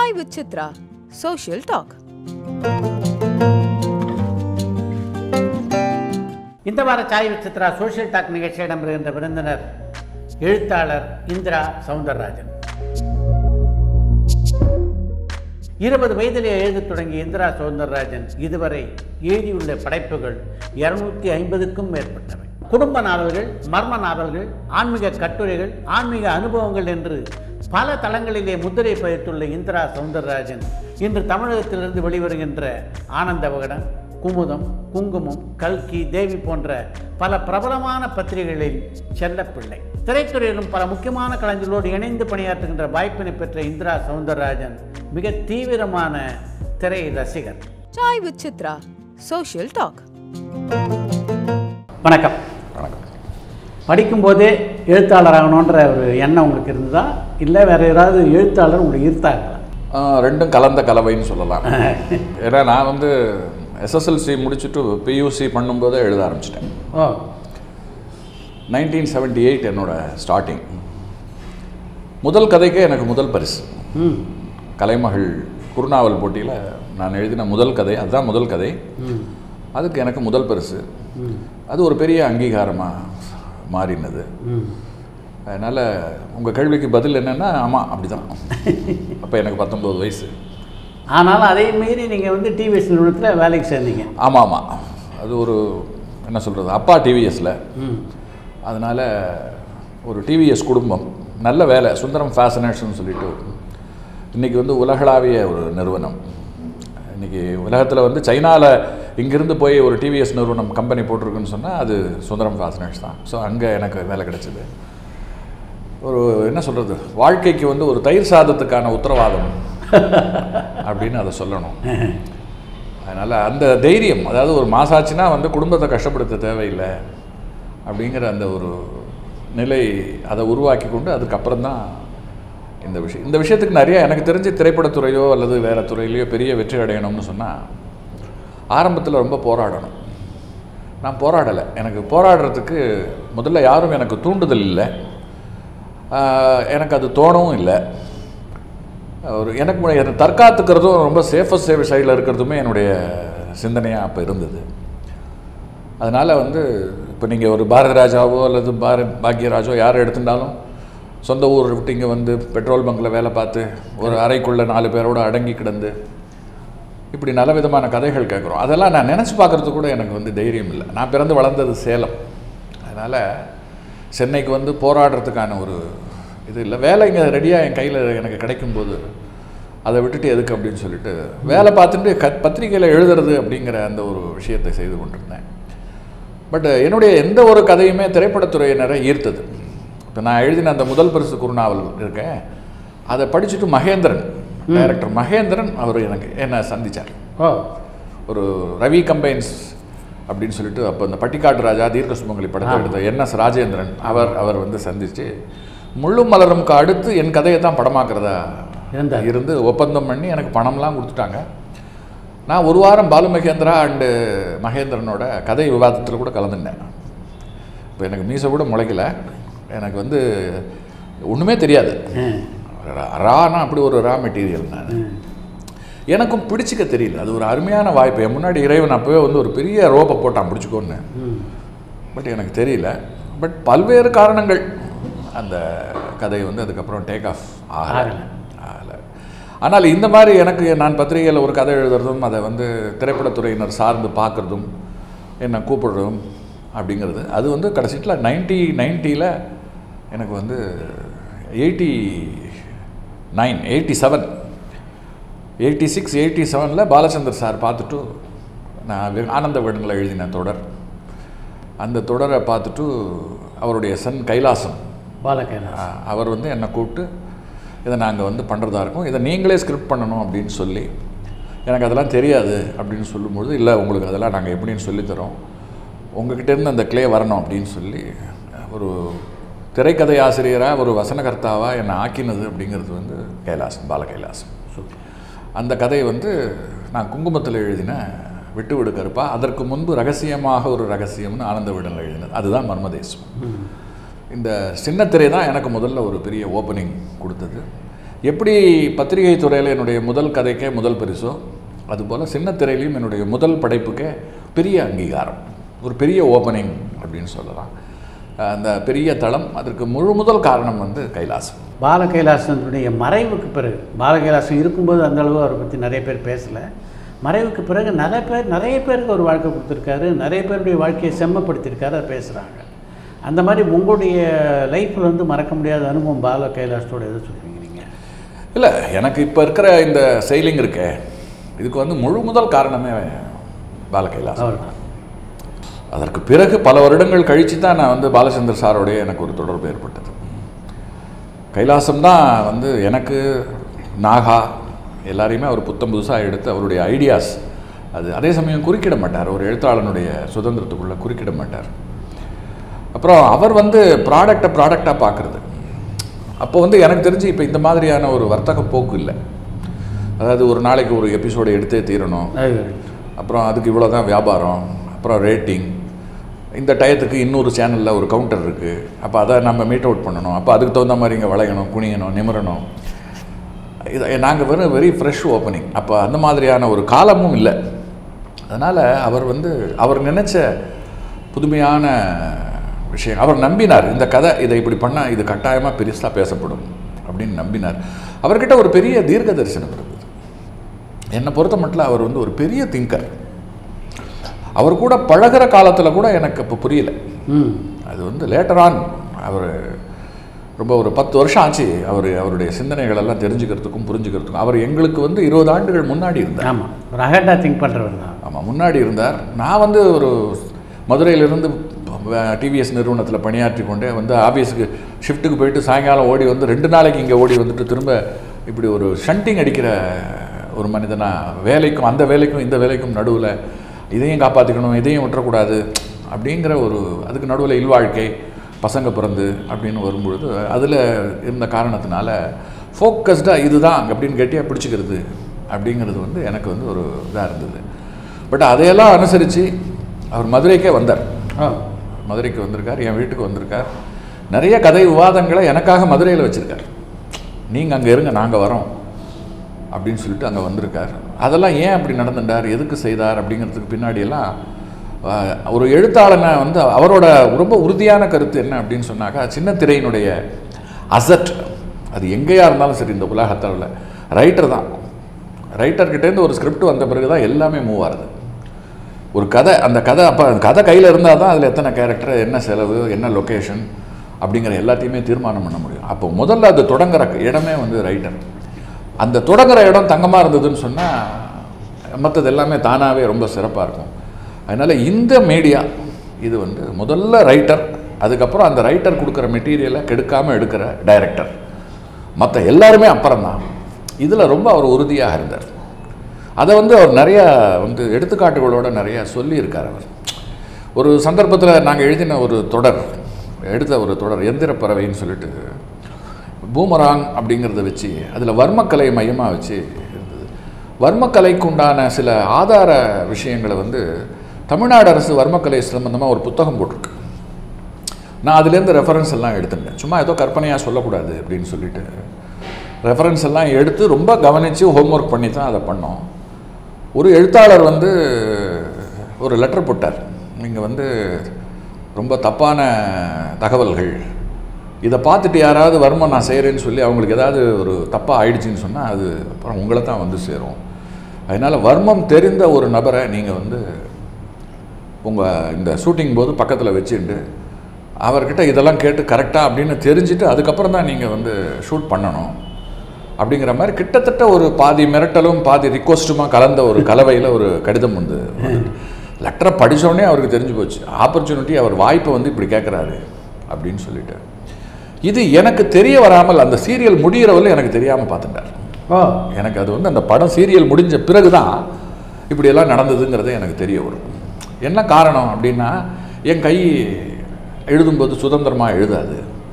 Chai with Chitra, Social Talk. இந்த வார Sai Chitra social talk நிகழ்ச்சியிடம் வருகின்ற விருந்தினர் எழுத்தாளர் இந்திரா சவுந்தரராஜன் இருபது வயதிலே எழுதத் தொடங்கிய இந்திரா சவுந்தரராஜன் இதுவரை எழுதியுள்ள படைப்புகள் இருநூத்தி ஐம்பதுக்கும் மேற்பட்டவை குடும்ப நாவல்கள் மர்ம நாவல்கள் ஆன்மீக கட்டுரைகள் ஆன்மீக அனுபவங்கள் என்று பல தளங்களிலே முத்திரை பதித்துள்ள இந்திரா சவுந்தரராஜன் இன்று தமிழகத்திலிருந்து வெளிவருகின்ற ஆனந்த விகடன் குமுதம் குங்குமம் கல்கி தேவி போன்ற பல பிரபலமான பத்திரிகைகளில் செல்லப்பிள்ளை திரைத்துறையிலும் பல முக்கியமான கலைஞர்களோடு இணைந்து பணியாற்றுகின்ற வாய்ப்பினை பெற்ற இந்திரா சவுந்தரராஜன் மிக தீவிரமான திரை ரசிகர் Chai with Chitra, Social Talk. வணக்கம் வணக்கம் படிக்கும்போதே எழுத்தாளர் ஆகணுன்ற ஒரு எண்ணம் உங்களுக்கு இருந்ததா இல்லை வேற ஏதாவது எழுத்தாளர் உங்களுக்கு ஈர்த்தாங்களா ஆ, ரெண்டும் கலந்த கலவைன்னு சொல்லலாம் ஏன்னா நான் வந்து எஸ்எஸ்எல்சி முடிச்சுட்டு பியூசி பண்ணும்போதே எழுத ஆரம்பிச்சிட்டேன் ஓ நைன்டீன் செவன்ட்டி எயிட் என்னோட ஸ்டார்டிங் முதல் கதைக்கே எனக்கு முதல் பரிசு ம் கலைமகள் குறுநாவல் போட்டியில் நான் எழுதின முதல் கதை அதுதான் முதல் கதை ம் அதுக்கு எனக்கு முதல் பரிசு ம் அது ஒரு பெரிய அங்கீகாரமாக மாறினது ம் அதனால் உங்கள் கேள்விக்கு பதில் என்னென்னா ஆமாம் அப்படி தான் அப்போ எனக்கு பத்தொம்போது வயசு ஆனாலும் அதே மீறி நீங்கள் வந்து டிவிஎஸ் நிறுவனத்தில் வேலைக்கு சேர்ந்தீங்க ஆமாம் ஆமாம் அது ஒரு என்ன சொல்கிறது அப்பா டிவிஎஸில் ம் அதனால் ஒரு டிவிஎஸ் குடும்பம் நல்ல வேலை சுந்தரம் ஃபேஷனேஷன் சொல்லிட்டு இன்றைக்கி வந்து உலகளாவிய ஒரு நிறுவனம் இன்றைக்கி உலகத்தில் வந்து சைனாவில் இங்கேருந்து போய் ஒரு டிவிஎஸ் நிறுவனம் கம்பெனி போட்டிருக்குன்னு சொன்னால் அது சுந்தரம் ஃபேஷனேஷன் தான் ஸோ அங்கே எனக்கு வேலை கிடைச்சிது ஒரு என்ன சொல்கிறது வாழ்க்கைக்கு வந்து ஒரு தயிர் சாதத்துக்கான உத்தரவாதம் அப்படின்னு அதை சொல்லணும் அதனால் அந்த தைரியம் அதாவது ஒரு மாசாச்சுன்னா வந்து குடும்பத்தை கஷ்டப்படுத்த தேவையில்லை அப்படிங்கிற அந்த ஒரு நிலை அதை உருவாக்கி கொண்டு அதுக்கப்புறம் தான் இந்த விஷயம் இந்த விஷயத்துக்கு நிறைய எனக்கு தெரிஞ்ச திரைப்படத்துறையோ அல்லது வேறு துறையிலையோ பெரிய வெற்றி அடையணும்னு சொன்னால் ஆரம்பத்தில் ரொம்ப போராடணும் நான் போராடலை எனக்கு போராடுறதுக்கு முதல்ல யாரும் எனக்கு தூண்டுதல் இல்லை ஆஹ் எனக்கு அது தோணவும் இல்லை ஒரு எனக்கு முன்னாடி என்னை தற்காத்துக்கிறதும் ரொம்ப சேஃபஸ்ட் சேவை சைடில் இருக்கிறதுமே என்னுடைய சிந்தனையாக அப்போ இருந்தது அதனால் வந்து இப்போ நீங்கள் ஒரு பாரதி ராஜாவோ அல்லது பாரத் பாக்யராஜோ யாரை எடுத்துட்டாலும் சொந்த ஊர் விட்டு இங்கே வந்து பெட்ரோல் பங்கில் வேலை பார்த்து ஒரு அறைக்குள்ளே நாலு பேரோட அடங்கி கிடந்து இப்படி நல்ல விதமான கதைகள் கேட்குறோம் அதெல்லாம் நான் நினச்சி பார்க்குறது கூட எனக்கு வந்து தைரியம் இல்லை நான் பிறந்து வளர்ந்தது சேலம் அதனால் சென்னைக்கு வந்து போராடுறதுக்கான ஒரு இது இல்லை வேலை இங்கே ரெடியாக என் கையில் எனக்கு கிடைக்கும்போது அதை விட்டுட்டு எதுக்கு அப்படின்னு சொல்லிட்டு வேலை பார்த்துட்டு க பத்திரிக்கையில் எழுதுறது அப்படிங்கிற அந்த ஒரு விஷயத்தை செய்து கொண்டிருந்தேன் பட் என்னுடைய எந்த ஒரு கதையுமே திரைப்படத்துறையினரை ஈர்த்தது இப்போ நான் எழுதின அந்த முதல் பரிசு குறுநாவல் இருக்கேன் அதை படிச்சுட்டு மகேந்திரன் டைரக்டர் மகேந்திரன் அவர் எனக்கு என்னை சந்தித்தார் ஓ ஒரு ரவி கம்பைன்ஸ் அப்படின்னு சொல்லிட்டு அப்போ இந்த பட்டிக்காட்டு ராஜா தீர்க்க சுமங்கலி படத்தை எடுத்த என்எஸ் ராஜேந்திரன் அவர் அவர் வந்து சந்தித்து முள்ளு மலரும்க்கு அடுத்து என் கதையை தான் படமாக்குறதா இருந்தார். இருந்து ஒப்பந்தம் பண்ணி எனக்கு பணம்லாம் கொடுத்துட்டாங்க நான் ஒரு வாரம் பாலு மகேந்திரா அண்டு மகேந்திரனோட கதை விவாதத்தில் கூட கலந்துட்டேன் இப்போ எனக்கு மீசை கூட முளைக்கல எனக்கு வந்து ஒன்றுமே தெரியாது ரா- ரானா அப்படி ஒரு ரா மெட்டீரியல் நான் எனக்கும் பிடிச்சிக்க தெரியல அது ஒரு அருமையான வாய்ப்பு என் முன்னாடி இறைவன் அப்போவே வந்து ஒரு பெரிய ரோப்பை போட்டான் பிடிச்சிக்கோன்னு ம் பட் எனக்கு தெரியல பட் பல்வேறு காரணங்கள் அந்த கதை வந்து அதுக்கப்புறம் டேக் ஆஃப் ஆகலை ஆகல. ஆகலை ஆனால் இந்த மாதிரி எனக்கு நான் பத்திரிகையில் ஒரு கதை எழுதுறதும் அதை வந்து திரைப்படத்துறையினர் சார்ந்து பார்க்குறதும் என்னை கூப்பிடுறதும் அப்படிங்கிறது அது வந்து கடைசியில் நைன்டி நைன்ட்டியில் எனக்கு வந்து eighty nine eighty seven eighty six eighty செவனில் பாலச்சந்தர் சார் பார்த்துட்டு நான் வி- ஆனந்த விடனில் எழுதின தொடர் அந்த தொடரை பார்த்துட்டு அவருடைய சன் கைலாசம் பாலகைலாஸ் ஆ, அவர் வந்து என்னை கூப்பிட்டு இதை நாங்கள் வந்து பண்ணுறதா இருக்கோம் இதை நீங்களே ஸ்கிரிப்ட் பண்ணணும் அப்படின்னு சொல்லி எனக்கு அதெல்லாம் தெரியாது அப்படின்னு சொல்லும்பொழுது இல்லை உங்களுக்கு அதெல்லாம் நாங்கள் எப்படின்னு சொல்லித்தரோம் உங்ககிட்டேருந்து அந்த க்ளே வரணும் அப்படின்னு சொல்லி ஒரு திரைக்கதை ஆசிரியராக ஒரு வசனகர்த்தாவாக என்னை ஆக்கினது அப்படிங்கிறது வந்து கைலாசம் பால கைலாசம் அந்த கதை வந்து நான் குங்குமத்தில் எழுதின விட்டு விடு கருப்பா அதற்கு முன்பு ரகசியமாக ஒரு ரகசியம்னு ஆனந்த விடனில் எழுதினது அதுதான் மர்மதேசம் இந்த சின்னத்திரை தான் எனக்கு முதல்ல ஒரு பெரிய ஓப்பனிங் கொடுத்தது எப்படி பத்திரிகை துறையில் என்னுடைய முதல் கதைக்கே முதல் பரிசோ அதுபோல் சின்ன திரையிலையும் என்னுடைய முதல் படைப்புக்கே பெரிய அங்கீகாரம் ஒரு பெரிய ஓப்பனிங் அப்படின்னு சொல்லலாம் அந்த பெரிய தளம் அதற்கு முழு முதல் காரணம் வந்து கைலாசம் பால கைலாசனுடைய மறைவுக்கு பிறகு பால கைலாசம் இருக்கும்போது அந்த அளவு அவரை பற்றி நிறைய பேர் பேசலை மறைவுக்கு பிறகு நிறைய பேர் நிறைய பேருக்கு ஒரு வாழ்க்கை கொடுத்துருக்காரு நிறைய பேருடைய வாழ்க்கையை செம்மப்படுத்தியிருக்காரு அதை பேசுகிறாங்க அந்த மாதிரி உங்களுடைய லைஃப்பில் வந்து மறக்க முடியாத அனுபவம் பால கைலாசத்தோட எதை சொல்லுவீங்க நீங்கள் இல்லை எனக்கு இப்போ இருக்கிற இந்த செயலிங் இருக்கே இதுக்கு வந்து முழு முதல் காரணமே பால கைலாசம் அவர் தான் அதற்கு பிறகு பல வருடங்கள் கழித்து தான் நான் வந்து பாலச்சந்தர் சாரோடைய எனக்கு ஒரு தொடர்பு ஏற்பட்டது கைலாசம் தான் வந்து எனக்கு நாகா எல்லாரையுமே அவர் புத்தம் புதுசாக எடுத்து அவருடைய ஐடியாஸ் அது அதே சமயம் குறுக்கிட மாட்டார் ஒரு எழுத்தாளனுடைய சுதந்திரத்துக்குள்ளே குறுக்கிட மாட்டார் அப்புறம் அவர் வந்து ப்ராடக்டை ப்ராடக்டாக பார்க்குறது அப்போ வந்து எனக்கு தெரிஞ்சு இப்போ இந்த மாதிரியான ஒரு வர்த்தக போக்கு இல்லை அதாவது ஒரு நாளைக்கு ஒரு எபிசோடை எடுத்தே தீரணும் அது அப்புறம் அதுக்கு இவ்வளோ தான் வியாபாரம் அப்புறம் ரேட்டிங் இந்த டயத்துக்கு இன்னொரு சேனலில் ஒரு கவுண்டர் இருக்குது அப்போ அதை நம்ம மீட் அவுட் பண்ணணும் அப்போ அதுக்கு தகுந்த மாதிரி இங்கே வளையணும் குனியணும் நிமிரணும் இது நாங்கள் வெறும் வெரி ஃப்ரெஷ் ஓப்பனிங் அப்போ அந்த மாதிரியான ஒரு காலமும் இல்லை அதனால் அவர் வந்து அவர் நினச்ச புதுமையான விஷயம் அவர் நம்பினார் இந்த கதை இதை இப்படி பண்ணால் இது கட்டாயமாக பெருசாக பேசப்படும் அப்படின்னு நம்பினார் அவர்கிட்ட ஒரு பெரிய தீர்க்க தரிசனம் இருந்தது என்னை பொறுத்த மட்டும் அவர் வந்து ஒரு பெரிய திங்கர் அவர் கூட பழகுற காலத்தில் கூட எனக்கு இப்போ புரியல ம் அது வந்து லேட்டர் ஆன் அவர் ரொம்ப ஒரு பத்து வருஷம் ஆச்சு அவர் அவருடைய சிந்தனைகள் எல்லாம் தெரிஞ்சுக்கிறதுக்கும் புரிஞ்சுக்கிறதுக்கும் அவர் எங்களுக்கு வந்து இருபது ஆண்டுகள் முன்னாடி இருந்தார் ஆமாம் ஒரு அகண்டா திங்க் பண்ணுறவர் தான் ஆமாம் முன்னாடி இருந்தார் நான் வந்து ஒரு மதுரையிலிருந்து டிவிஎஸ் நிறுவனத்தில் பணியாற்றி கொண்டே வந்து ஆஃபீஸுக்கு ஷிஃப்ட்டுக்கு போயிட்டு சாயங்காலம் ஓடி வந்து ரெண்டு நாளைக்கு இங்கே ஓடி வந்துட்டு திரும்ப இப்படி ஒரு ஷண்டிங் அடிக்கிற ஒரு மனிதனா வேலைக்கும் அந்த வேலைக்கும் இந்த வேலைக்கும் நடுவில் இதையும் காப்பாற்றிக்கணும் இதையும் விட்டுறக்கூடாது அப்படிங்கிற ஒரு அதுக்கு நடுவில் இல்வாழ்க்கை பசங்க பிறந்து அப்படின்னு வரும்பொழுது அதில் இருந்த காரணத்தினால ஃபோக்கஸ்டாக இதுதான் அப்படின்னு கெட்டியாக பிடிச்சிக்கிறது அப்படிங்கிறது வந்து எனக்கு வந்து ஒரு இதாக இருந்தது பட் அதையெல்லாம் அனுசரித்து அவர் மதுரைக்கே வந்தார் ஓ மதுரைக்கு வந்திருக்கார் என் வீட்டுக்கு வந்திருக்கார் நிறைய கதை விவாதங்களை எனக்காக மதுரையில் வச்சுருக்கார் நீங்கள் அங்கே இருங்க நாங்கள் வரோம் அப்படின்னு சொல்லிட்டு அங்கே வந்திருக்கார் அதெல்லாம் ஏன் அப்படி நடந்துட்டார் எதுக்கு செய்தார் அப்படிங்கிறதுக்கு பின்னாடியெல்லாம் ஆஹ், ஒரு எழுத்தாளனை வந்து அவரோட ரொம்ப உறுதியான கருத்து என்ன அப்படின்னு சொன்னாக்கா சின்ன திரையினுடைய அசட் அது எங்கேயா இருந்தாலும் சரி இந்த உலகத்தில் ரைட்டர் தான் ரைட்டர்கிட்டேருந்து ஒரு ஸ்கிரிப்ட் வந்த பிறகு தான் எல்லாமே மூவ் ஆகுது ஒரு கதை அந்த கதை அப்போ கதை கையில் இருந்தால் தான் அதில் எத்தனை கேரக்டர் என்ன செலவு என்ன லொக்கேஷன் அப்படிங்கிற எல்லாத்தையுமே தீர்மானம் பண்ண முடியும் அப்போ முதல்ல அது தொடங்குற இடமே வந்து ரைட்டர் அந்த தொடங்குற இடம் தங்கமாக இருந்ததுன்னு சொன்னால் மற்றது எல்லாமே தானாகவே ரொம்ப சிறப்பாக இருக்கும் அதனால் இந்த மீடியா இது வந்து முதல்ல ரைட்டர் அதுக்கப்புறம் அந்த ரைட்டர் கொடுக்குற மெட்டீரியலை கெடுக்காமல் எடுக்கிற டைரக்டர் மற்ற எல்லாருமே அப்புறம்தான் இதில் ரொம்ப அவர் உறுதியாக இருந்தார் அதை வந்து அவர் நிறையா வந்து எடுத்துக்காட்டுகளோட நிறையா சொல்லியிருக்கார் அவர் ஒரு சந்தர்ப்பத்தில் நாங்கள் எழுதின ஒரு தொடர் எடுத்த ஒரு தொடர் எந்திர பறவைன்னு சொல்லிட்டு பூமராங் அப்படிங்கிறத வச்சு அதில் வர்மக்கலை மையமாக வச்சு இருந்தது வர்மக்கலைக்கு உண்டான சில ஆதார விஷயங்களை வந்து தமிழ்நாடு அரசு வர்மக்கலை சம்பந்தமாக ஒரு புத்தகம் போட்டிருக்கு நான் அதுலேருந்து ரெஃபரன்ஸ் எல்லாம் எடுத்துட்டேன் சும்மா ஏதோ கற்பனையாக சொல்லக்கூடாது அப்படின்னு சொல்லிட்டு ரெஃபரன்ஸ் எல்லாம் எடுத்து ரொம்ப கவனித்து ஹோம்ஒர்க் பண்ணி தான் அதை பண்ணோம் ஒரு எழுத்தாளர் வந்து ஒரு லெட்டர் போட்டார் நீங்கள் வந்து ரொம்ப தப்பான தகவல்கள் இதை பார்த்துட்டு யாராவது வர்மம் நான் செய்கிறேன்னு சொல்லி அவங்களுக்கு ஏதாவது ஒரு தப்பாக ஆயிடுச்சுன்னு சொன்னால் அது அப்புறம் உங்களை தான் வந்து சேரும் அதனால் வர்மம் தெரிந்த ஒரு நபரை நீங்கள் வந்து உங்கள் இந்த ஷூட்டிங் போது பக்கத்தில் வச்சுட்டு அவர்கிட்ட இதெல்லாம் கேட்டு கரெக்டாக அப்படின்னு தெரிஞ்சுட்டு அதுக்கப்புறம் தான் நீங்கள் வந்து ஷூட் பண்ணணும் அப்படிங்கிற மாதிரி கிட்டத்தட்ட ஒரு பாதி மிரட்டலும் பாதி ரிக்வஸ்ட்டுமா கலந்த ஒரு கலவையில் ஒரு கடிதம் வந்து லெட்டரை படித்தோடனே அவருக்கு தெரிஞ்சு போச்சு ஆப்பர்ச்சுனிட்டி அவர் வாய்ப்பை வந்து இப்படி கேட்குறாரு அப்படின்னு சொல்லிட்டு இது எனக்கு தெரிய வராமல் அந்த சீரியல் முடிகிறவரை எனக்கு தெரியாமல் பார்த்துட்டார் ஓ எனக்கு அது வந்து அந்த படம் சீரியல் முடிஞ்ச பிறகு தான் இப்படியெல்லாம் நடந்ததுங்கிறது எனக்கு தெரிய வரும் என்ன காரணம் அப்படின்னா என் கை எழுதும்போது சுதந்திரமாக எழுதாது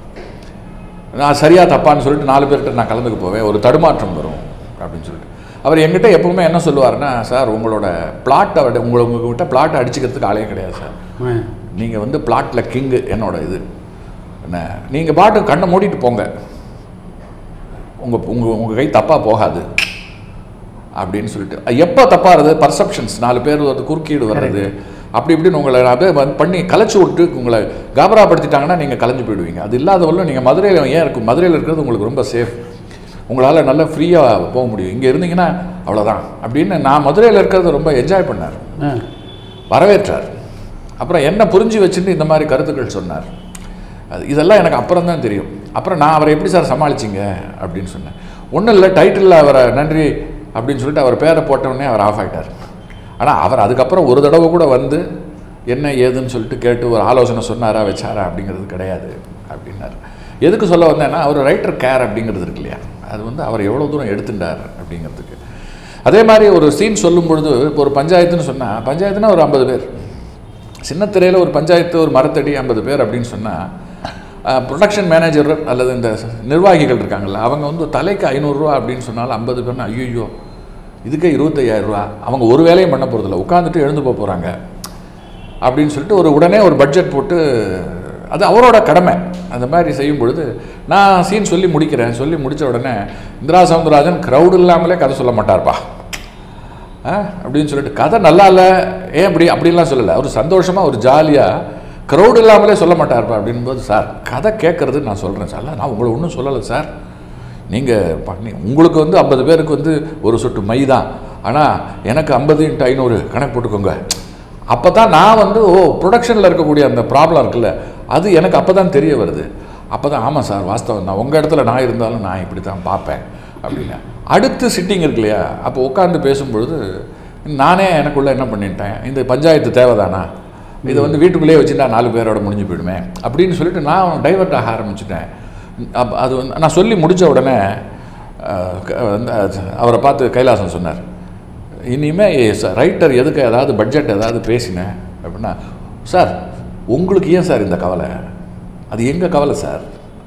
நான் சரியாக தப்பான்னு சொல்லிட்டு நாலு பேர்கிட்ட நான் கலந்துக்க போவேன் ஒரு தடுமாற்றம் வரும் அப்படின்னு சொல்லிட்டு அவர் என்கிட்ட எப்பவுமே என்ன சொல்லுவாருன்னா சார் உங்களோட பிளாட்டை விட உங்களை உங்ககிட்ட பிளாட்டை அடிச்சுக்கிறதுக்கு ஆளே கிடையாது சார் ஆ. நீங்கள் வந்து பிளாட்டில் கிங்கு என்னோட இது என்ன நீங்கள் பாட்டு கண்ணை மூடிட்டு போங்க உங்கள் உங்கள் உங்கள் கை தப்பாக போகாது அப்படின்னு சொல்லிட்டு எப்போ தப்பாகிறது பர்செப்ஷன்ஸ் நாலு பேர் வந்து குறுக்கீடு வர்றது அப்படி இப்படின்னு உங்களை அப்படியே வந்து பண்ணி கலைச்சி விட்டு உங்களை காபராப்படுத்திட்டாங்கன்னா நீங்கள் கலைஞ்சு போயிடுவீங்க அது இல்லாதவங்களும் நீங்கள் மதுரையில் ஏன் இருக்கும் மதுரையில் இருக்கிறது உங்களுக்கு ரொம்ப சேஃப் உங்களால் நல்லா ஃப்ரீயாக போக முடியும் இங்கே இருந்தீங்கன்னா அவ்வளோதான் அப்படின்னு நான் மதுரையில் இருக்கிறத ரொம்ப என்ஜாய் பண்ணார் ஆ வரவேற்றார் அப்புறம் என்ன புரிஞ்சு வச்சுட்டு இந்த மாதிரி கருத்துக்கள் சொன்னார் அது இதெல்லாம் எனக்கு அப்புறம் தான் தெரியும் அப்புறம் நான் அவரை எப்படி சார் சமாளிச்சிங்க அப்படின்னு சொன்னேன் ஒன்றும் இல்லை டைட்டிலில் அவரை நன்றி அப்படின்னு சொல்லிட்டு அவர் பேரை போட்ட உடனே அவர் ஆஃப் ஆகிட்டார் ஆனால் அவர் அதுக்கப்புறம் ஒரு தடவை கூட வந்து என்ன ஏதுன்னு சொல்லிட்டு கேட்டு ஒரு ஆலோசனை சொன்னாரா வச்சாரா அப்படிங்கிறது கிடையாது அப்படின்னார் எதுக்கு சொல்ல வந்தேன்னா அவர் ரைட்டர் கேர் அப்படிங்கிறது இருக்கு இல்லையா அது வந்து அவர் எவ்வளோ தூரம் எடுத்துட்டார் அப்படிங்கிறதுக்கு அதே மாதிரி ஒரு சீன் சொல்லும் பொழுது இப்போ ஒரு பஞ்சாயத்துன்னு சொன்னால் பஞ்சாயத்துனா ஒரு ஐம்பது பேர் சின்ன திரையில் ஒரு பஞ்சாயத்து ஒரு மரத்தடி ஐம்பது பேர் அப்படின்னு சொன்னால் ப்ரொடக்ஷன் மேனேஜர் அல்லது இந்த நிர்வாகிகள் இருக்காங்கல்ல அவங்க வந்து தலைக்கு ஐநூறுரூவா அப்படின்னு சொன்னாலும் ஐம்பது பேர்னா ஐயோ இதுக்கே இருபத்தையாயிரம் ரூபா அவங்க ஒரு வேலையும் பண்ண போகிறதில்ல உட்காந்துட்டு எழுந்து போக போகிறாங்க அப்படின்னு சொல்லிட்டு ஒரு உடனே ஒரு பட்ஜெட் போட்டு அது அவரோட கடமை அந்த மாதிரி செய்யும் பொழுது நான் சீன் சொல்லி முடிக்கிறேன் சொல்லி முடித்த உடனே இந்திரா சவுந்தரராஜன் க்ரௌடு இல்லாமலே கதை சொல்ல மாட்டார்ப்பா ஆ அப்படின்னு சொல்லிட்டு கதை நல்லா இல்லை ஏன் அப்படி அப்படின்லாம் சொல்லலை அவர் சந்தோஷமாக ஒரு ஜாலியாக க்ரௌடு இல்லாமலே சொல்ல மாட்டார்ப்பா அப்படின்போது சார் கதை கேட்குறது நான் சொல்கிறேன் சார் நான் உங்களை ஒன்றும் சொல்லலை சார் நீங்கள் பண்ணி உங்களுக்கு வந்து ஐம்பது பேருக்கு வந்து ஒரு சொட்டு மை தான் ஆனால் எனக்கு ஐம்பது இன்ட்டு ஐநூறு கணக்கு போட்டுக்கோங்க அப்போ தான் நான் வந்து ஓ ப்ரொடக்ஷனில் இருக்கக்கூடிய அந்த ப்ராப்ளம் இருக்குல்ல அது எனக்கு அப்போ தான் தெரிய வருது அப்போ தான் ஆமாம் சார் வாஸ்தவம் தான் உங்கள் இடத்துல நான் இருந்தாலும் நான் இப்படி தான் பார்ப்பேன் அப்படின்னா அடுத்து சிட்டிங் இருக்கு இல்லையா அப்போ உட்காந்து பேசும்பொழுது நானே எனக்குள்ளே என்ன பண்ணிட்டேன் இந்த பஞ்சாயத்து தேவைதானா இதை வந்து வீட்டுக்குள்ளேயே வச்சுட்டா நாலு பேரோட முடிஞ்சு போயிடுமே அப்படின்னு சொல்லிட்டு நான் டைவர்ட் ஆக ஆரம்பிச்சிட்டேன் அப்போ அது வந்து நான் சொல்லி முடித்த உடனே அஹ், க- வந்து அது அவரை பார்த்து கைலாசம் சொன்னார் இனிமே ரைட்டர் எதுக்கு ஏதாவது பட்ஜெட் ஏதாவது பேசினேன் அப்படின்னா சார் உங்களுக்கு ஏன் சார் இந்த கவலை அது எங்கள் கவலை சார்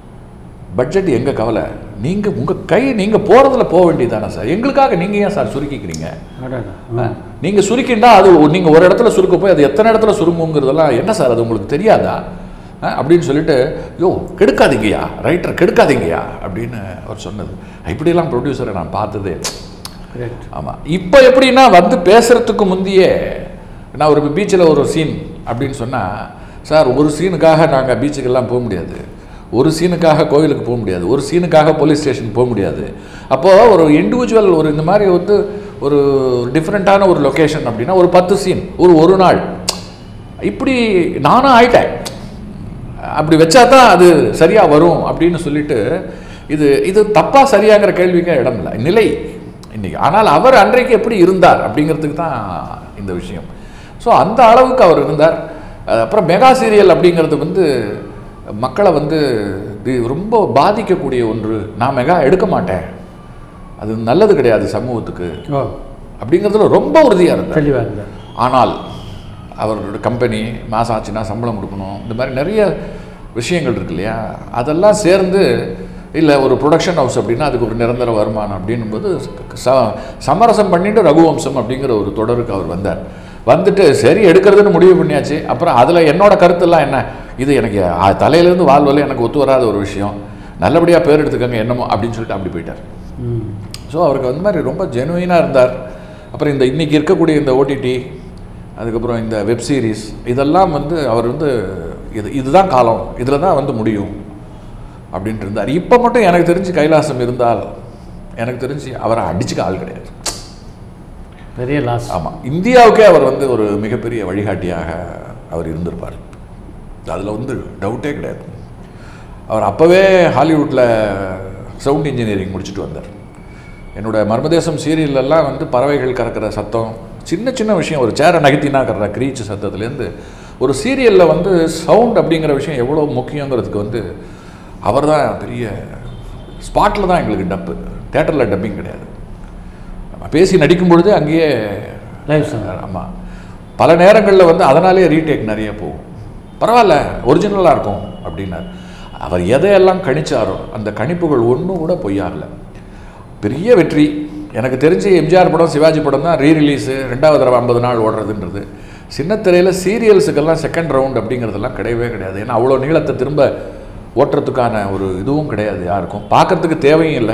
பட்ஜெட் எங்கள் கவலை நீங்கள் உங்கள் கை நீங்கள் போகிறதுல போக வேண்டியதானே சார் எங்களுக்காக நீங்கள் ஏன் சார் சுருக்கிக்கிறீங்க அடடா. நீங்கள் சுருக்கிண்டா அது நீங்கள் ஒரு இடத்துல சுருக்க போய் அது எத்தனை இடத்துல சுருங்குங்கிறதெல்லாம் என்ன சார் அது உங்களுக்கு தெரியாதா ஆ, அப்படின்னு சொல்லிட்டு யோ கெடுக்காதீங்கய்யா ரைட்டர் கெடுக்காதீங்கய்யா அப்படின்னு அவர் சொன்னது இப்படியெல்லாம் ப்ரொடியூசரை நான் பார்த்ததே Correct. ஆமாம் இப்போ எப்படின்னா வந்து பேசுகிறதுக்கு முந்தையே நான் ஒரு பீச்சில் ஒரு சீன் அப்படின்னு சொன்னால் சார் ஒரு சீனுக்காக நாங்கள் பீச்சுக்கெல்லாம் போக முடியாது ஒரு சீனுக்காக கோயிலுக்கு போக முடியாது ஒரு சீனுக்காக போலீஸ் ஸ்டேஷன் போக முடியாது அப்போது ஒரு இண்டிவிஜுவல் ஒரு இந்த மாதிரி வந்து ஒரு டிஃப்ரெண்ட்டான ஒரு லொக்கேஷன் அப்படின்னா ஒரு பத்து சீன் ஒரு ஒரு நாள் இப்படி நானும் ஆயிட்டேன் அப்படி வச்சா தான் அது சரியாக வரும் அப்படின்னு சொல்லிட்டு இது இது தப்பாக சரியாங்கிற கேள்விக்கே இடம் இல்லை நிலை இன்னைக்கு ஆனால் அவர் அன்றைக்கு எப்படி இருந்தார் அப்படிங்கிறதுக்கு தான் இந்த விஷயம் ஸோ அந்த அளவுக்கு அவர் இருந்தார் அஹ் அப்புறம் மெகா சீரியல் அப்படிங்கிறது வந்து மக்களை வந்து இது ரொம்ப பாதிக்கக்கூடிய ஒன்று நான் மெகா எடுக்க மாட்டேன் அது நல்லது கிடையாது சமூகத்துக்கு ஓ அப்படிங்கிறதுல ரொம்ப உறுதியாக இருந்தார் தெளிவாக இருந்தார் ஆனால் அவர்களோட கம்பெனி மாதம் ஆச்சுன்னா சம்பளம் கொடுக்கணும் இந்த மாதிரி நிறைய விஷயங்கள் இருக்கு இல்லையா அதெல்லாம் சேர்ந்து இல்லை ஒரு ப்ரொடக்ஷன் ஹவுஸ் அப்படின்னா அதுக்கு ஒரு நிரந்தர வருமானம் அப்படின்னும்போது ச சமரசம் பண்ணிட்டு ரகுவம்சம் அப்படிங்கிற ஒரு தொடருக்கு அவர் வந்தார் வந்துட்டு சரி எடுக்கிறதுன்னு முடிவு பண்ணியாச்சு அப்புறம் அதில் என்னோட கருத்தெல்லாம் என்ன இது எனக்கு அ- தலையிலேருந்து வால் வரை எனக்கு ஒத்து வராத ஒரு விஷயம் நல்லபடியாக பேர் எடுத்துக்கங்க என்னமோ அப்படின்னு சொல்லிட்டு அப்படி போயிட்டார் ம் ஸோ அவருக்கு அந்த மாதிரி ரொம்ப ஜெனுவினாக இருந்தார் அப்புறம் இந்த இன்றைக்கி இருக்கக்கூடிய இந்த ஓடிடி அதுக்கப்புறம் இந்த வெப் சீரிஸ் இதெல்லாம் வந்து அவர் வந்து இது இதுதான் காலம் இதில் தான் வந்து முடியும் அப்படின்ட்டு இருந்தார் இப்போ மட்டும் எனக்கு தெரிஞ்சு கைலாசம் இருந்தால் எனக்கு தெரிஞ்சு அவரை அடிச்சுக்க ஆள் கிடையாது பெரிய லாஸ் ஆமாம் இந்தியாவுக்கே அவர் வந்து ஒரு மிகப்பெரிய வழிகாட்டியாக அவர் இருந்திருப்பார் அதில் வந்து டவுட்டே கிடையாது அவர் அப்போவே ஹாலிவுட்டில் சவுண்ட் இன்ஜினியரிங் முடிச்சுட்டு வந்தார் என்னோட மர்மதேசம் சீரியல்லலாம் வந்து பறவைகள் கறக்கிற சத்தம் சின்ன சின்ன விஷயம் ஒரு சேரை நகர்த்தினா கறக்கிற க்ரீச் சத்தத்துலேருந்து ஒரு சீரியலில் வந்து சவுண்ட் அப்படிங்கிற விஷயம் எவ்வளோ முக்கியங்கிறதுக்கு வந்து அவர் தான் பெரிய ஸ்பாட்டில் தான் எங்களுக்கு டப்பு தேட்டரில் டப்பிங் கிடையாது நம்ம பேசி நடிக்கும் பொழுது அங்கேயே லைவ் சாங் ஆமாம் பல நேரங்களில் வந்து அதனாலே ரீடேக் நிறைய போகும் பரவாயில்ல ஒரிஜினலாக இருக்கும் அப்படின்னார் அவர் எதையெல்லாம் கணிச்சாரோ அந்த கணிப்புகள் ஒன்றும் கூட பொய்யாகல பெரிய வெற்றி எனக்கு தெரிஞ்சு எம்ஜிஆர் படம் சிவாஜி படம் தான் ரீ ரிலீஸு ரெண்டாவது தடவை ஐம்பது நாள் ஓடுறதுன்றது சின்னத்திரையில் சீரியல்ஸுக்கெல்லாம் செகண்ட் ரவுண்ட் அப்படிங்கிறதெல்லாம் கிடையவே கிடையாது ஏன்னா அவ்வளோ நீளத்தை திரும்ப ஓட்டுறதுக்கான ஒரு இதுவும் கிடையாது யாருக்கும் பார்க்கறதுக்கு தேவையும் இல்லை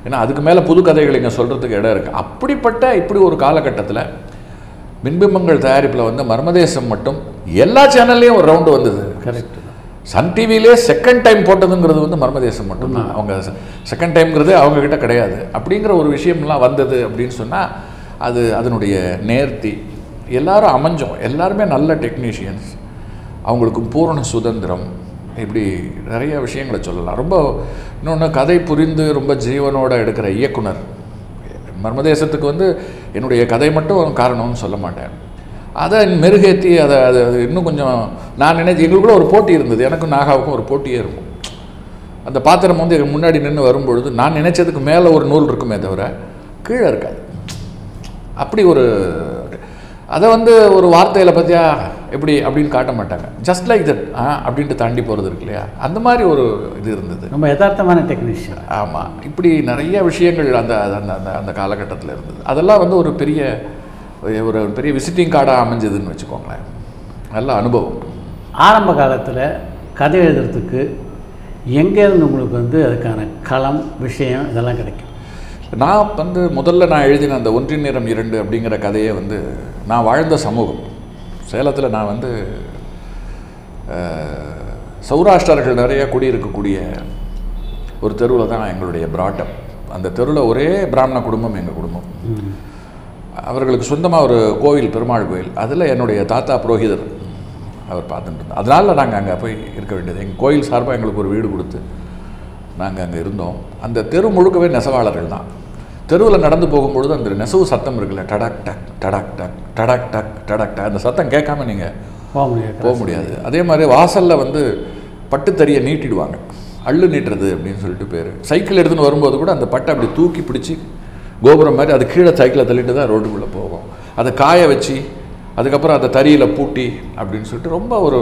ஏன்னா அதுக்கு மேலே புது கதைகள் இங்கே சொல்கிறதுக்கு இடம் இருக்குது அப்படிப்பட்ட இப்படி ஒரு காலகட்டத்தில் மின்பிம்பங்கள் தயாரிப்பில் வந்து மர்மதேசம் மட்டும் எல்லா சேனல்லையும் ஒரு ரவுண்டு வந்தது கரெக்ட் சன் டிவிலே செகண்ட் டைம் போட்டதுங்கிறது வந்து மர்மதேசம் மட்டும்தான் அவங்க செகண்ட் டைம்ங்கிறது அவங்க கிட்ட கிடையாது அப்படிங்கிற ஒரு விஷயம்லாம் வந்தது அப்படின்னு சொன்னால் அது அதனுடைய நேர்த்தி எல்லாரும் அமைஞ்சோம் எல்லாருமே நல்ல டெக்னீஷியன்ஸ் அவங்களுக்கு பூரண சுதந்திரம் இப்படி நிறைய விஷயங்களை சொல்லலாம் ரொம்ப இன்னொன்று கதை புரிந்து ரொம்ப ஜீவனோட எடுக்கிற இயக்குனர் மர்மதேசத்துக்கு வந்து என்னுடைய கதை மட்டும் காரணம்னு சொல்ல மாட்டேன் அதை மெருகேற்றி அதை அது அது இன்னும் கொஞ்சம் நான் நினைச்சு எங்களுக்குள்ள ஒரு போட்டி இருந்தது எனக்கும் நாகாவுக்கும் ஒரு போட்டியே இருக்கும் அந்த பாத்திரம் வந்து எங்க முன்னாடி நின்று வரும்பொழுது நான் நினைச்சதுக்கு மேலே ஒரு நூல் இருக்குமே தவிர கீழே இருக்காது அப்படி ஒரு அதை வந்து ஒரு வார்த்தையில் பற்றியா எப்படி அப்படின்னு காட்ட மாட்டாங்க ஜஸ்ட் லைக் தட் ஆ அப்படின்ட்டு தாண்டி போகிறது இருக்கு இல்லையா அந்த மாதிரி ஒரு இது இருந்தது ரொம்ப யதார்த்தமான டெக்னீஷியன் ஆமாம் இப்படி நிறைய விஷயங்கள் அந்த அந்த அந்த அந்த காலகட்டத்தில் இருந்தது அதெல்லாம் வந்து ஒரு பெரிய ஒரு பெரிய விசிட்டிங் கார்டாக அமைஞ்சதுன்னு வச்சுக்கோங்களேன் நல்ல அனுபவம் ஆரம்ப காலத்தில் கதை எழுதுறதுக்கு எங்கேருந்து உங்களுக்கு வந்து அதுக்கான களம் விஷயம் இதெல்லாம் கிடைக்கும் நான் வந்து முதல்ல நான் எழுதின அந்த ஒன்றின் நிறம் இரண்டு அப்படிங்கிற கதையை வந்து நான் வாழ்ந்த சமூகம் சேலத்தில் நான் வந்து அஹ், சௌராஷ்டிரர்கள் நிறைய குடியிருக்கக்கூடிய ஒரு தெருவில் தான் எங்களுடைய பிராட்டம் அந்த தெருவில் ஒரே பிராமண குடும்பம் எங்கள் குடும்பம் அவர்களுக்கு சொந்தமாக ஒரு கோவில் பெருமாள் கோயில் அதில் என்னுடைய தாத்தா புரோகிதர் அவர் பார்த்துட்டு இருந்தார் அதனால நாங்கள் அங்கே போய் இருக்க வேண்டியது எங்கள் கோயில் சார்பாக எங்களுக்கு ஒரு வீடு கொடுத்து நாங்கள் அங்கே இருந்தோம் அந்த தெரு முழுக்கவே நெசவாளர்கள் தான் தெருவில் நடந்து போகும்பொழுது அந்த நெசவு சத்தம் இருக்குல்ல டடாக் டக் டடாக் டக் டடாக் டக் டடாக் டக் அந்த சத்தம் கேட்காம நீங்கள் போக முடியாது போக முடியாது அதே மாதிரி வாசலில் வந்து பட்டுத்தறியை நீட்டிடுவாங்க அள்ளு நீட்டுறது அப்படின்னு சொல்லிட்டு பேர் சைக்கிள் எடுத்துன்னு வரும்போது கூட அந்த பட்டை அப்படி தூக்கி பிடிச்சி கோபுரம் மாதிரி அது கீழே சைக்கிளை தள்ளிட்டு தான் ரோட்டுக்குள்ளே போகும் அதை காய வச்சு அதுக்கப்புறம் அதை தறியில் பூட்டி அப்படின்னு சொல்லிட்டு ரொம்ப ஒரு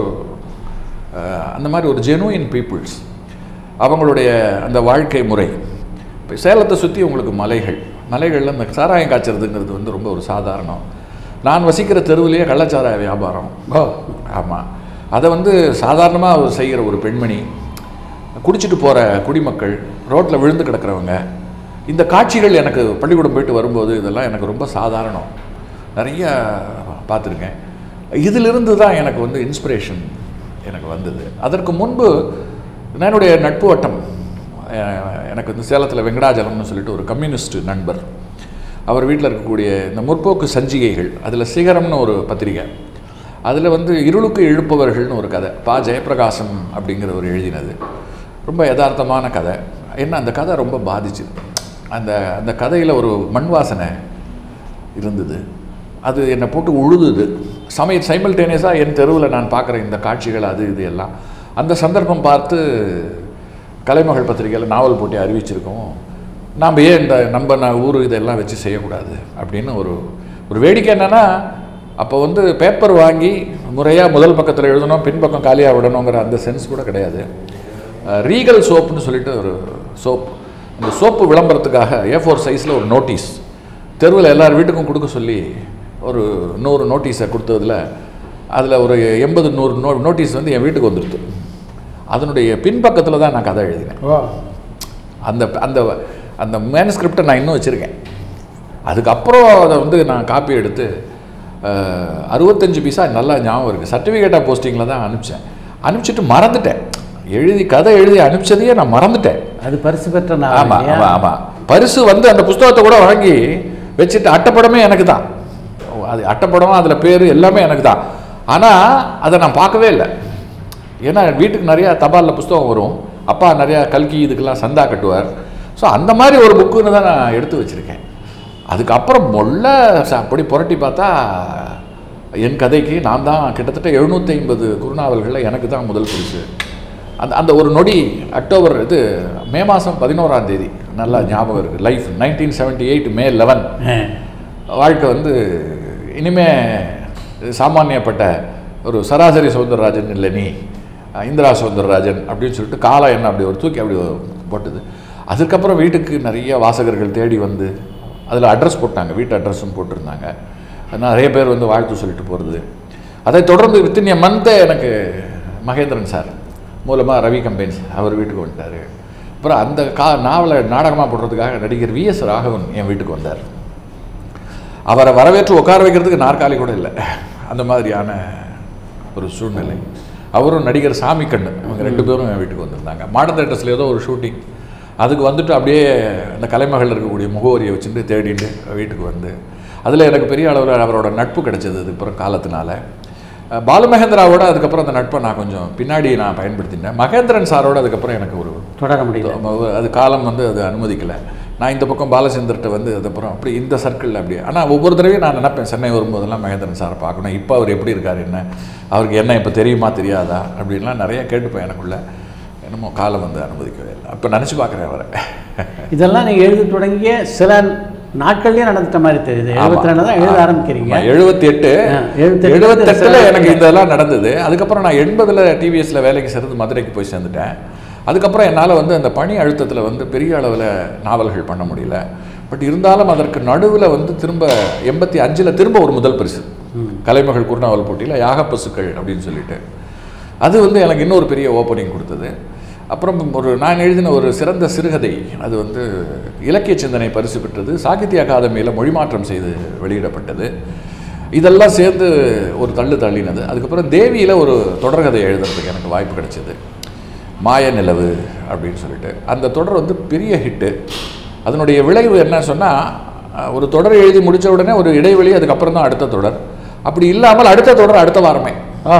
அஹ், அந்த மாதிரி ஒரு ஜெனுயின் பீப்புள்ஸ் அவங்களுடைய அந்த வாழ்க்கை முறை இப்போ சேலத்தை சுற்றி உங்களுக்கு மலைகள் மலைகளில் இந்த சாராயம் காய்ச்சறதுங்கிறது வந்து ரொம்ப ஒரு சாதாரணம் நான் வசிக்கிற தெருவிலேயே கள்ளச்சாராய வியாபாரம் ஓ ஆமாம் அதை வந்து சாதாரணமாக அவர் செய்கிற ஒரு பெண்மணி குடிச்சிட்டு போகிற குடிமக்கள் ரோட்டில் விழுந்து கிடக்கிறவங்க இந்த காட்சிகள் எனக்கு பள்ளிக்கூடம் போயிட்டு வரும்போது இதெல்லாம் எனக்கு ரொம்ப சாதாரணம் நிறைய பார்த்துருக்கேன் இதிலிருந்து தான் எனக்கு வந்து இன்ஸ்பிரேஷன் எனக்கு வந்தது அதற்கு முன்பு என்னுடைய நட்பு வட்டம் அஹ், எனக்கு வந்து சேலத்தில் வெங்கடாஜலம்னு சொல்லிட்டு ஒரு கம்யூனிஸ்ட் நண்பர் அவர் வீட்டில் இருக்கக்கூடிய இந்த முற்போக்கு சஞ்சிகைகள் அதில் சிகரம்னு ஒரு பத்திரிகை அதில் வந்து இருளுக்கு இழுப்பவர்கள்னு ஒரு கதை பா ஜெயப்பிரகாசம் அப்படிங்கிறவர் எழுதினது ரொம்ப யதார்த்தமான கதை என்ன அந்த கதை ரொம்ப பாதிச்சுது அந்த அந்த கதையில் ஒரு மண் வாசனை இருந்தது அது என்னை போட்டு உழுதுது சமய சைமல்டேனியஸாக என் தெருவில் நான் பார்க்குற இந்த காட்சிகள் அது இது எல்லாம் அந்த சந்தர்ப்பம் பார்த்து கலைமகள் பத்திரிகையில் நாவல் போட்டி அறிவிச்சிருக்கோம் நாம் ஏன் இந்த நம்ம நான் ஊர் இதெல்லாம் வச்சு செய்யக்கூடாது அப்படின்னு ஒரு ஒரு வேடிக்கை என்னென்னா அப்போ வந்து பேப்பர் வாங்கி முறையாக முதல் பக்கத்தில் எழுதணும் பின்பக்கம் காலியாக விடணுங்கிற அந்த சென்ஸ் கூட கிடையாது ரீகல் சோப்புன்னு சொல்லிட்டு ஒரு சோப் அந்த சோப்பு விளம்பரத்துக்காக ஏ ஃபோர் சைஸில் ஒரு நோட்டீஸ் தெருவில் எல்லார் வீட்டுக்கும் கொடுக்க சொல்லி ஒரு நூறு நோட்டீஸை கொடுத்ததில் அதில் ஒரு எண்பது நூறு நோ நோட்டீஸ் வந்து என் வீட்டுக்கு வந்துடுது அதனுடைய பின்பக்கத்தில் தான் நான் கதை எழுதினேன் ஓ அந்த அந்த அந்த மேனுஸ்கிரிப்டை நான் இன்னும் வச்சுருக்கேன் அதுக்கப்புறம் அதை வந்து நான் காப்பி எடுத்து அஹ், அறுபத்தஞ்சு பீஸா நல்லா ஞாபகம் இருக்குது சர்டிஃபிகேட்டாக போஸ்டிங்கில் தான் அனுப்பிச்சேன் அனுப்பிச்சிட்டு மறந்துட்டேன் எழுதி கதை எழுதி அனுப்பிச்சதையே நான் மறந்துட்டேன் அது பரிசு பெற்ற ஆமாம் நாவல் இல்லையா? ஆமாம் ஆமாம் பரிசு வந்து அந்த புஸ்தகத்தை கூட வாங்கி வச்சுட்டு அட்டைப்படமே எனக்கு தான் அது அட்டைப்படம் அதில் பேர் எல்லாமே எனக்கு தான் ஆனால் அதை நான் பார்க்கவே இல்லை ஏன்னா வீட்டுக்கு நிறையா தபாலில் புஸ்தகம் வரும் அப்பா நிறையா கல்கி இதுக்கெல்லாம் சந்தா கட்டுவார் ஸோ அந்த மாதிரி ஒரு புக்குன்னு தான் நான் எடுத்து வச்சுருக்கேன் அதுக்கப்புறம் மொல்ல ச- அப்படி புரட்டி பார்த்தா என் கதைக்கு நான் தான் கிட்டத்தட்ட எழுநூற்றி ஐம்பது குறுநாவல்களில் எனக்கு தான் முதல் பரிசு அந்த அந்த ஒரு நொடி அக்டோபர் இது மே மாதம் பதினோராம் தேதி நல்லா ஞாபகம் இருக்குது life nineteen seventy eight May eleven ஆ. வாழ்க்கை வந்து இனிமே சாமானியப்பட்ட ஒரு சராசரி சௌந்தரராஜன் இல்லை நீ அஹ் இந்திரா சௌந்தரராஜன் அப்படின்னு சொல்லிட்டு காலம் என்ன அப்படி ஒரு தூக்கி அப்படி போட்டுது அதுக்கப்புறம் வீட்டுக்கு நிறைய வாசகர்கள் தேடி வந்து அதில் அட்ரஸ் போட்டாங்க வீட்டு அட்ரஸும் போட்டிருந்தாங்க நிறைய பேர் வந்து வாழ்த்து சொல்லிட்டு போகிறது அதை தொடர்ந்து வித்தின் எ மந்த்தை எனக்கு மகேந்திரன் சார் மூலமாக ரவி கம்பெனிஸ் அவர் வீட்டுக்கு வந்துட்டார் அப்புறம் அந்த கா நாவலை நாடகமாக போடுறதுக்காக நடிகர் விஎஸ் ராகவன் என் வீட்டுக்கு வந்தார் அவரை வரவேற்று உட்கார வைக்கிறதுக்கு நாற்காலி கூட இல்லை அந்த மாதிரியான ஒரு சூழ்நிலை அவரும் நடிகர் சாமி கண்ணு அவங்க ரெண்டு பேரும் என் வீட்டுக்கு வந்திருந்தாங்க மாடர்ன் தேட்டர்ஸில் ஏதோ ஒரு ஷூட்டிங் அதுக்கு வந்துட்டு அப்படியே அந்த கலைமகள் இருக்கக்கூடிய முகவரியை வச்சுட்டு தேடிட்டு வீட்டுக்கு வந்து அதில் எனக்கு பெரிய அளவில் அவரோட நட்பு கிடைச்சது அதுக்கப்புறம் காலத்தினால அஹ் பாலு மகேந்திராவோட அதுக்கப்புறம் அந்த நட்பை நான் கொஞ்சம் பின்னாடி நான் பயன்படுத்தினேன் மகேந்திரன் சாரோட அதுக்கப்புறம் எனக்கு ஒரு தொடர முடியல அது காலம் வந்து அது அனுமதிக்கலை நான் இந்த பக்கம் பாலச்சந்தர்கிட்ட வந்து அதுக்கப்புறம் அப்படி இந்த சர்க்கிளில் அப்படி ஆனால் ஒவ்வொரு தடவையும் நான் நினைப்பேன் சென்னை வரும்போதெல்லாம் மகேந்திரன் சாரை பார்க்கணும் இப்போ அவர் எப்படி இருக்கார் என்ன அவருக்கு என்ன இப்போ தெரியுமா தெரியாதா அப்படின்லாம் நிறைய கேட்டுப்பேன் எனக்குள்ள என்னமோ காலம் வந்து அனுமதிக்கவே இல்லை அப்போ நினச்சி பார்க்குறேன் அவரை இதெல்லாம் நீங்கள் எழுத தொடங்கிய சில நாட்கள்லயே நடந்துட்ட மாதிரி தெரியுது எழுபத்தி ரெண்டு தான் எழுத ஆரம்பிக்கிறீங்க எழுபத்தி எட்டு ஆ, 78 எழுபத்தெட்டில் எனக்கு இதெல்லாம் நடந்தது அதுக்கப்புறம் நான் எண்பதில் டிவிஎஸ்ல வேலைக்கு சேர்ந்து மதுரைக்கு போய் சேர்ந்துட்டேன் அதுக்கப்புறம் என்னால் வந்து அந்த பணி அழுத்தத்தில் வந்து பெரிய அளவில் நாவல்கள் பண்ண முடியல பட் இருந்தாலும் அதற்கு நடுவில் வந்து திரும்ப எண்பத்தி அஞ்சில் திரும்ப ஒரு முதல் பரிசு கலைமகள் குறுநாவல் போட்டியில் யாக பசுக்கள் அப்படின்னு சொல்லிட்டு அது வந்து எனக்கு இன்னொரு பெரிய ஓப்பனிங் கொடுத்தது அப்புறம் ஒரு நான் எழுதின ஒரு சிறந்த சிறுகதை அது வந்து இலக்கிய சிந்தனை பரிசு பெற்றது சாகித்ய அகாதமியில் மொழிமாற்றம் செய்து வெளியிடப்பட்டது இதெல்லாம் சேர்ந்து ஒரு தள்ளு தள்ளினது அதுக்கப்புறம் தேவியில் ஒரு தொடர்கதை எழுதுறதுக்கு எனக்கு வாய்ப்பு கிடைச்சது மாய நிலவு அப்படின்னு சொல்லிட்டு அந்த தொடர் வந்து பெரிய ஹிட்டு அதனுடைய விளைவு என்ன சொன்னால் ஒரு தொடர் எழுதி முடித்த உடனே ஒரு இடைவெளி அதுக்கப்புறம் தான் அடுத்த தொடர் அப்படி இல்லாமல் அடுத்த தொடர் அடுத்த வாரமே ஓ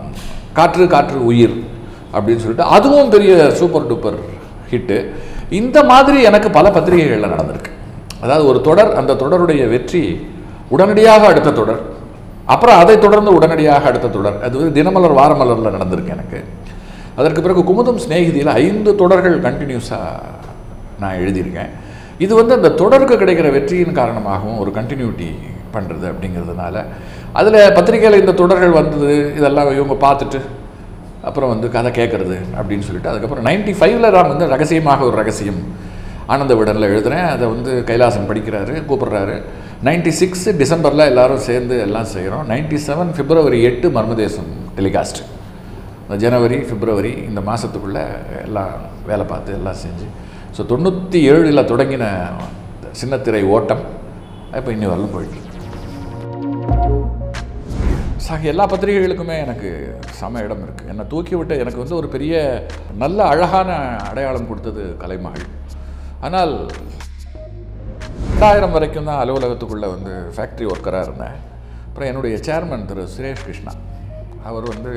காற்று காற்று உயிர் அப்படின்னு சொல்லிட்டு அதுவும் பெரிய சூப்பர் டூப்பர் ஹிட்டு இந்த மாதிரி எனக்கு பல பத்திரிகைகளில் நடந்திருக்கு அதாவது ஒரு தொடர் அந்த தொடருடைய வெற்றி உடனடியாக அடுத்த தொடர் அப்புறம் அதை தொடர்ந்து உடனடியாக அடுத்த தொடர் அது வந்து தினமலர் வாரமலரில் நடந்திருக்கு எனக்கு அதற்கு பிறகு குமுதம் சிநேகிதியில் ஐந்து தொடர்கள் கண்டினியூஸாக நான் எழுதியிருக்கேன் இது வந்து அந்த தொடருக்கு கிடைக்கிற வெற்றியின் காரணமாகவும் ஒரு கண்டினியூட்டி பண்ணுறது அப்படிங்கிறதுனால அதில் பத்திரிக்கையில் இந்த தொடர்கள் வந்தது இதெல்லாம் இவங்க பார்த்துட்டு அப்புறம் வந்து கதை கேட்குறது அப்படின்னு சொல்லிட்டு அதுக்கப்புறம் நைன்டி ஃபைவ்ல நான் வந்து ரகசியமாக ஒரு ரகசியம் ஆனந்த விடனில் எழுதுகிறேன் அதை வந்து கைலாசன் படிக்கிறாரு கூப்பிடுறாரு நைன்டி சிக்ஸ் டிசம்பரில் எல்லாரும் சேர்ந்து எல்லாம் செய்கிறோம் நைன்டி செவன் பிப்ரவரி எட்டு மர்மதேசம் டெலிகாஸ்ட் ஜனவரி பிப்ரவரி இந்த மாதத்துக்குள்ளே எல்லாம் வேலை பார்த்து எல்லாம் செஞ்சு ஸோ தொண்ணூற்றி ஏழில் தொடங்கின சின்னத்திரை ஓட்டம் இப்போ இன்னி வரலும் போயிட்டு இருக்கு. சாக எல்லா பத்திரிகைகளுக்குமே எனக்கு சம இடம் இருக்குது என்னை தூக்கி விட்டு எனக்கு வந்து ஒரு பெரிய நல்ல அழகான அடையாளம் கொடுத்தது கலைமகள் ஆனால் ரெண்டாயிரம் வரைக்கும் தான் அலுவலகத்துக்குள்ளே வந்து ஃபேக்ட்ரி ஒர்க்கராக இருந்தேன் அப்புறம் என்னுடைய சேர்மன் திரு சுரேஷ் கிருஷ்ணா அவர் வந்து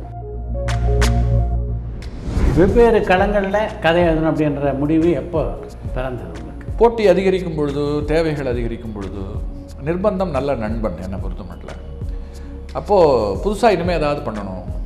வெவ்வேறு களங்களில் கதை எழுதணும் அப்படின்ற முடிவு எப்போ பிறந்தது உங்களுக்கு போட்டி அதிகரிக்கும் பொழுது தேவைகள் அதிகரிக்கும் பொழுது நிர்பந்தம் நல்ல நண்பன் என்னை பொறுத்த மட்டும் அப்போது புதுசாக இனிமேல் ஏதாவது பண்ணணும்